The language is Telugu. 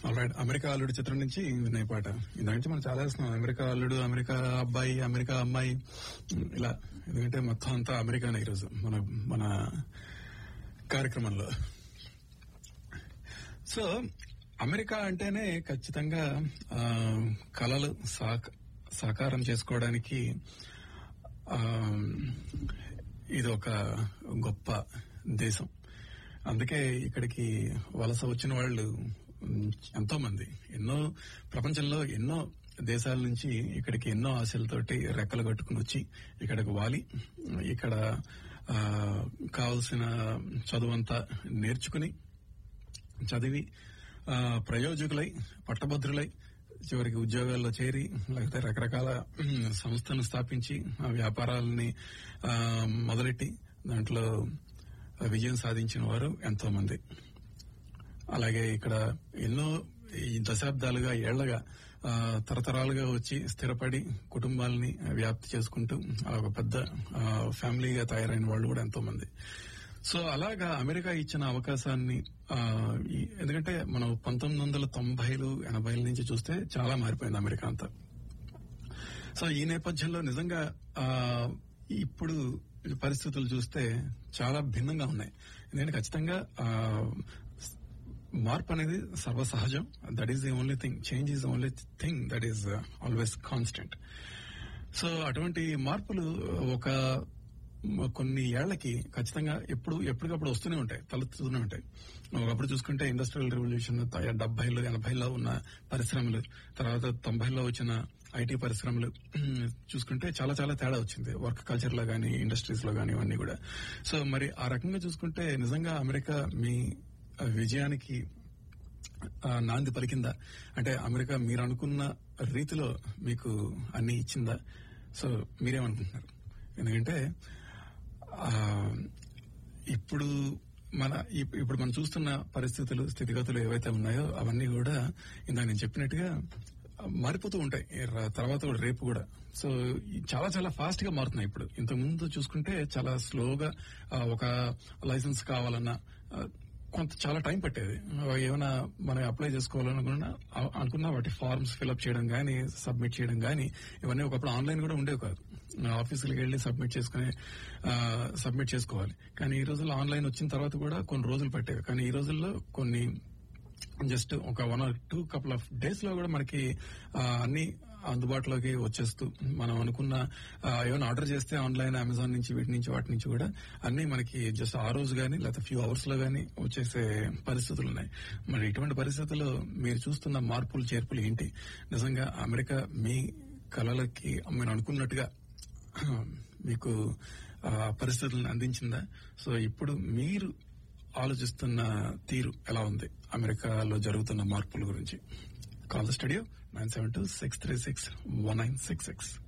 ఆల్రైట్ అమెరికా అల్లుడు చిత్రం నుంచి వినయ్ పాట ఇందాక నుంచి మనం చాలా వేస్తున్నాం అమెరికా అల్లుడు అమెరికా అబ్బాయి అమెరికా అమ్మాయి ఇలా ఎందుకంటే మొత్తం అంతా అమెరికానే ఈరోజు మన మన కార్యక్రమంలో సో అమెరికా అంటేనే ఖచ్చితంగా ఆ, కళలు సాక సాకారం చేసుకోవడానికి ఆ, ఇది ఒక గొప్ప దేశం అందుకే ఇక్కడికి వలస వచ్చిన వాళ్ళు ఉమ్, ఎంతో మంది ఎన్నో ప్రపంచంలో ఎన్నో దేశాల నుంచి ఇక్కడికి ఎన్నో ఆశలతోటి రెక్కలు కట్టుకుని వచ్చి ఇక్కడికి వాలి ఇక్కడ ఆ, కావలసిన చదువంతా నేర్చుకుని చదివి ఆ, ప్రయోజకులై పట్టభద్రులై చివరికి ఉద్యోగాల్లో చేరి లేకపోతే రకరకాల ఉమ్, సంస్థలను స్థాపించి ఆ వ్యాపారాలని ఆ, మొదలెట్టి దాంట్లో విజయం సాధించిన వారు ఎంతో మంది అలాగే ఇక్కడ ఎన్నో ఈ దశాబ్దాలుగా ఏళ్లగా ఆ, తరతరాలుగా వచ్చి స్థిరపడి కుటుంబాలని వ్యాప్తి చేసుకుంటూ ఆ ఒక పెద్ద ఆ, ఫ్యామిలీగా తయారైన వాళ్ళు కూడా ఎంతో మంది సో అలాగా అమెరికా ఇచ్చిన అవకాశాన్ని ఆ, ఈ- ఎందుకంటే మనం పంతొమ్మిది వందల తొంభైలు ఎనభైల నుంచి చూస్తే చాలా మారిపోయింది అమెరికా అంతా సో ఈ నేపథ్యంలో నిజంగా ఆ, ఇప్పుడు పరిస్థితులు చూస్తే చాలా భిన్నంగా ఉన్నాయి ఎందుకంటే ఖచ్చితంగా ఆ, మార్పు అనేది సర్వసహజం that is the only thing change is only thing that is always constant so అటువంటి మార్పులు ఒక మ- కొన్ని ఏళ్లకి ఖచ్చితంగా ఎప్పుడు ఎప్పటికప్పుడు వస్తూనే ఉంటాయి తలెత్తుతూనే ఉంటాయి ఒకప్పుడు చూసుకుంటే ఇండస్ట్రియల్ రెవల్యూషన్ డెబ్బైలో ఎనభైలో ఉన్న పరిశ్రమలు తర్వాత తొంభైలో వచ్చిన ఐటీ పరిశ్రమలు చూసుకుంటే చాలా చాలా తేడా వచ్చింది వర్క్ కల్చర్ లో గానీ ఇండస్ట్రీస్ లో గానీ ఇవన్నీ కూడా సో మరి ఆ రకంగా చూసుకుంటే నిజంగా అమెరికా మీ ఆ, విజయానికి ఆ, నాంది పలికిందా అంటే అమెరికా మీరు అనుకున్న రీతిలో మీకు అన్ని ఇచ్చిందా సో మీరేమనుకుంటున్నారు ఎందుకంటే ఆ, ఇప్పుడు మన ఇప్- ఇప్పుడు మనం చూస్తున్న పరిస్థితులు స్థితిగతులు ఏవైతే ఉన్నాయో అవన్నీ కూడా ఇందాక నేను చెప్పినట్టుగా మారిపోతూ ఉంటాయి ఈ ర- తర్వాత కూడా రేపు కూడా సో ఈ చాలా చాలా ఫాస్ట్ గా మారుతున్నాయి ఇప్పుడు ఇంతకు ముందు చూసుకుంటే చాలా స్లోగా ఆ, ఒక లైసెన్స్ కావాలన్నా ఆ, కొంత చాలా టైం పట్టేది ఆ, ఏమైనా మనం అప్లై చేసుకోవాలనుకున్నా ఆ- అనుకున్నా వాటి ఫార్మ్స్ ఫిల్అప్ చేయడం గానీ సబ్మిట్ చేయడం గానీ ఇవన్నీ ఒకప్పుడు ఆన్లైన్ కూడా ఉండేవి కాదు ఆఫీసులకు వెళ్లి సబ్మిట్ చేసుకుని సబ్మిట్ చేసుకోవాలి కానీ ఈ రోజుల్లో ఆన్లైన్ వచ్చిన తర్వాత కూడా కొన్ని రోజులు పట్టేవి కానీ ఈ రోజుల్లో కొన్ని జస్ట్ ఒక one or two couple of days లో కూడా మనకి ఆ, అన్ని అందుబాటులోకి వచ్చేస్తూ మనం అనుకున్న ఆ, ఏమైనా ఆర్డర్ చేస్తే ఆన్లైన్ అమెజాన్ నుంచి వీటి నుంచి వాటి నుంచి కూడా అన్ని మనకి జస్ట్ ఆ రోజు గానీ లేకపోతే ఫ్యూ అవర్స్ లో గానీ వచ్చేసే పరిస్థితులు ఉన్నాయి మరి ఇటువంటి పరిస్థితుల్లో మీరు చూస్తున్న మార్పులు చేర్పులు ఏంటి నిజంగా అమెరికా మీ కళలకి మీరు అనుకున్నట్టుగా మీకు ఆ పరిస్థితులను అందించిందా సో ఇప్పుడు మీరు ఆలోచిస్తున్న తీరు ఎలా ఉంది అమెరికాలో జరుగుతున్న మార్పుల గురించి call the studio nine seven two six three six one nine six six